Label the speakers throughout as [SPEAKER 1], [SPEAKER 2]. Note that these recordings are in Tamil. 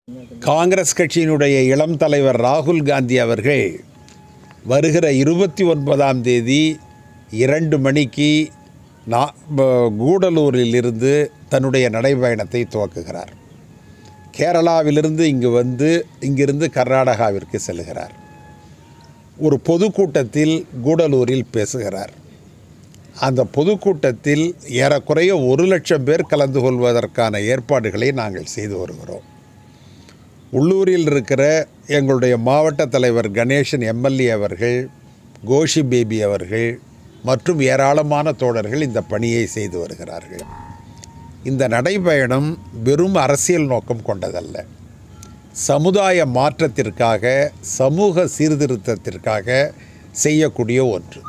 [SPEAKER 1] காங்கிரஸ் கட்சியினுடைய இளம் தலைவர் ராகுல் காந்தி அவர்கள் வருகிற இருபத்தி ஒன்பதாம் தேதி இரண்டு மணிக்கு நா ப- கூடலூரில் இருந்து தன்னுடைய நடைபயணத்தை துவக்குகிறார் கேரளாவிலிருந்து இங்கு வந்து இங்கிருந்து கர்நாடகாவிற்கு செல்கிறார் ஒரு பொதுக்கூட்டத்தில் கூடலூரில் பேசுகிறார் அந்த பொதுக்கூட்டத்தில் ஏறக்குறைய ஒரு லட்சம் பேர் கலந்து கொள்வதற்கான ஏற்பாடுகளை நாங்கள் செய்து வருகிறோம் உள்ளூரில் இருக்கிற எங்களுடைய மாவட்ட தலைவர் கணேசன் எம்எல்ஏ அவர்கள் கோஷி பேபி அவர்கள் மற்றும் ஏராளமான தோழர்கள் இந்த பணியை செய்து வருகிறார்கள் இந்த நடைபயணம் வெறும் அரசியல் நோக்கம் கொண்டதல்ல சமுதாய மாற்றத்திற்காக சமூக சீர்திருத்தத்திற்காக செய்யக்கூடிய ஒன்று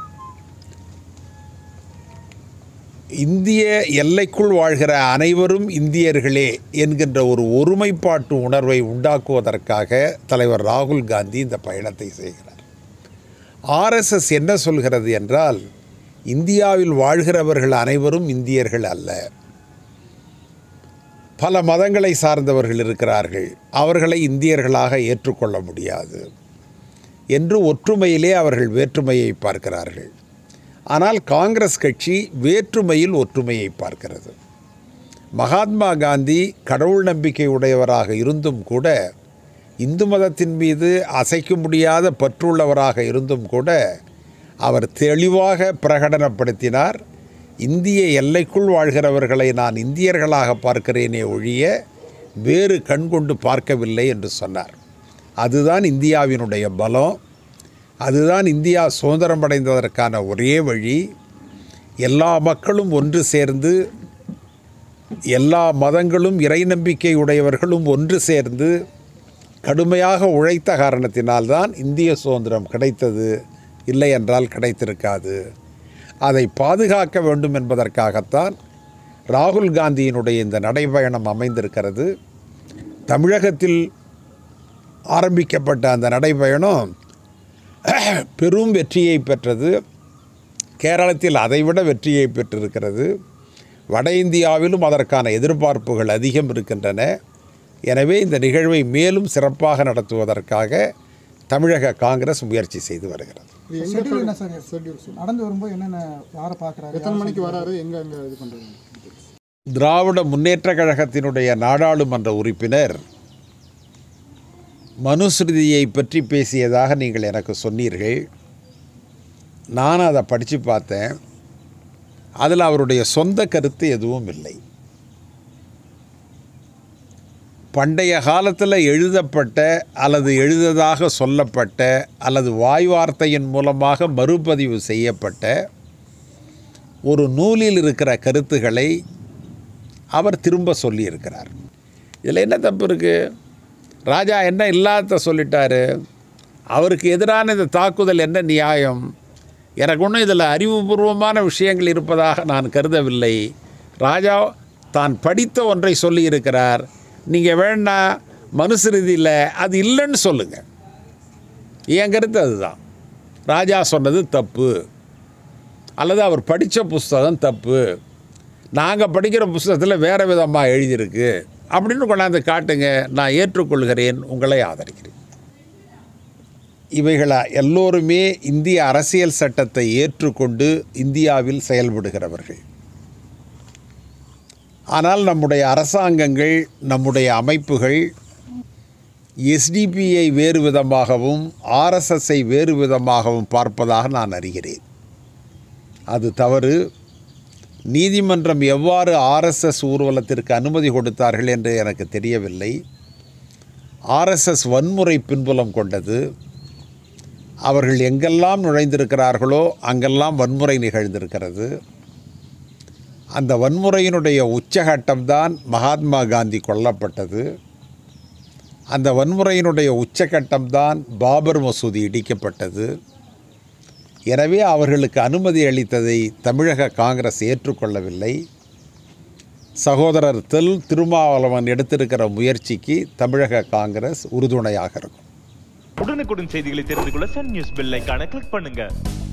[SPEAKER 1] இந்திய எல்லைக்குள் வாழ்கிற அனைவரும் இந்தியர்களே என்கின்ற ஒரு ஒருமைப்பாட்டு உணர்வை உண்டாக்குவதற்காக தலைவர் ராகுல் காந்தி இந்த பயணத்தை செய்கிறார் ஆர்எஸ்எஸ் என்ன சொல்கிறது என்றால் இந்தியாவில் வாழ்கிறவர்கள் அனைவரும் இந்தியர்கள் அல்ல பல மதங்களை சார்ந்தவர்கள் இருக்கிறார்கள் அவர்களை இந்தியர்களாக ஏற்றுக்கொள்ள முடியாது என்று ஒற்றுமையிலே அவர்கள் வேற்றுமையை பார்க்கிறார்கள் ஆனால் காங்கிரஸ் கட்சி வேற்றுமையில் ஒற்றுமையை பார்க்கிறது மகாத்மா காந்தி கடவுள் நம்பிக்கை உடையவராக இருந்தும் கூட இந்து மதத்தின் மீது அசைக்க முடியாத பற்றுள்ளவராக இருந்தும் கூட அவர் தெளிவாக பிரகடனப்படுத்தினார் இந்திய எல்லைக்குள் வாழ்கிறவர்களை நான் இந்தியர்களாக பார்க்கிறேனே ஒழிய வேறு கண் கொண்டு பார்க்கவில்லை என்று சொன்னார் அதுதான் இந்தியாவினுடைய பலம் அதுதான் இந்தியா சுதந்திரம் அடைந்ததற்கான ஒரே வழி எல்லா மக்களும் ஒன்று சேர்ந்து எல்லா மதங்களும் இறை நம்பிக்கை உடையவர்களும் ஒன்று சேர்ந்து கடுமையாக உழைத்த காரணத்தினால்தான் இந்திய சுதந்திரம் கிடைத்தது இல்லை என்றால் கிடைத்திருக்காது அதை பாதுகாக்க வேண்டும் என்பதற்காகத்தான் ராகுல் காந்தியினுடைய இந்த நடைபயணம் அமைந்திருக்கிறது தமிழகத்தில் ஆரம்பிக்கப்பட்ட அந்த நடைபயணம் பெரும் வெற்றியை பெற்றது கேரளத்தில் அதைவிட வெற்றியை பெற்றிருக்கிறது வட இந்தியாவிலும் அதற்கான எதிர்பார்ப்புகள் அதிகம் இருக்கின்றன எனவே இந்த நிகழ்வை மேலும் சிறப்பாக நடத்துவதற்காக தமிழக காங்கிரஸ் முயற்சி செய்து வருகிறது
[SPEAKER 2] இது எங்க
[SPEAKER 3] ஷெட்யூல் என்ன சார் நடந்து வரும்போது என்னென்ன யாரை பார்க்குறாரு
[SPEAKER 2] எத்தனை மணிக்கு வராரு எங்க எங்க இது பண்றாரு
[SPEAKER 1] திராவிட முன்னேற்றக் கழகத்தினுடைய நாடாளுமன்ற உறுப்பினர் மனுஸ்ருதியை பற்றி பேசியதாக நீங்கள் எனக்கு சொன்னீர்கள் நான் அதை படித்து பார்த்தேன் அதில் அவருடைய சொந்த கருத்து எதுவும் இல்லை பண்டைய காலத்தில் எழுதப்பட்ட அல்லது எழுததாக சொல்லப்பட்ட அல்லது வாய் வார்த்தையின் மூலமாக மறுபதிவு செய்யப்பட்ட ஒரு நூலில் இருக்கிற கருத்துக்களை அவர் திரும்ப சொல்லியிருக்கிறார் இதில் என்ன தப்பு இருக்குது ராஜா என்ன இல்லாத சொல்லிட்டாரு அவருக்கு எதிரான இந்த தாக்குதல் என்ன நியாயம் எனக்கு ஒன்றும் இதில் அறிவுபூர்வமான விஷயங்கள் இருப்பதாக நான் கருதவில்லை ராஜா தான் படித்த ஒன்றை சொல்லியிருக்கிறார் நீங்கள் வேணா மனுஸ்ருதியில் அது இல்லைன்னு சொல்லுங்கள் என் கருத்து அதுதான் ராஜா சொன்னது தப்பு அல்லது அவர் படித்த புஸ்தகம் தப்பு நாங்கள் படிக்கிற புஸ்தகத்தில் வேறு விதமாக எழுதியிருக்கு அப்படின்னு கொண்டாந்து காட்டுங்க நான் ஏற்றுக்கொள்கிறேன் உங்களை ஆதரிக்கிறேன் இவைகள எல்லோருமே இந்திய அரசியல் சட்டத்தை ஏற்றுக்கொண்டு இந்தியாவில் செயல்படுகிறவர்கள் ஆனால் நம்முடைய அரசாங்கங்கள் நம்முடைய அமைப்புகள் எஸ்டிபியை வேறு விதமாகவும் ஆர்எஸ்எஸ்ஸை வேறு விதமாகவும் பார்ப்பதாக நான் அறிகிறேன் அது தவறு நீதிமன்றம் எவ்வாறு ஆர்எஸ்எஸ் ஊர்வலத்திற்கு அனுமதி கொடுத்தார்கள் என்று எனக்கு தெரியவில்லை ஆர்எஸ்எஸ் வன்முறை பின்புலம் கொண்டது அவர்கள் எங்கெல்லாம் நுழைந்திருக்கிறார்களோ அங்கெல்லாம் வன்முறை நிகழ்ந்திருக்கிறது அந்த வன்முறையினுடைய உச்சகட்டம்தான் மகாத்மா காந்தி கொல்லப்பட்டது அந்த வன்முறையினுடைய உச்சகட்டம்தான் பாபர் மசூதி இடிக்கப்பட்டது எனவே அவர்களுக்கு அனுமதி அளித்ததை தமிழக காங்கிரஸ் ஏற்றுக்கொள்ளவில்லை சகோதரர் தெல் திருமாவளவன் எடுத்திருக்கிற முயற்சிக்கு தமிழக காங்கிரஸ் உறுதுணையாக இருக்கும்
[SPEAKER 4] உடனுக்குடன் செய்திகளை தெரிந்து கொள்ள சன் நியூஸ் பெல் ஐகானை கிளிக் பண்ணுங்க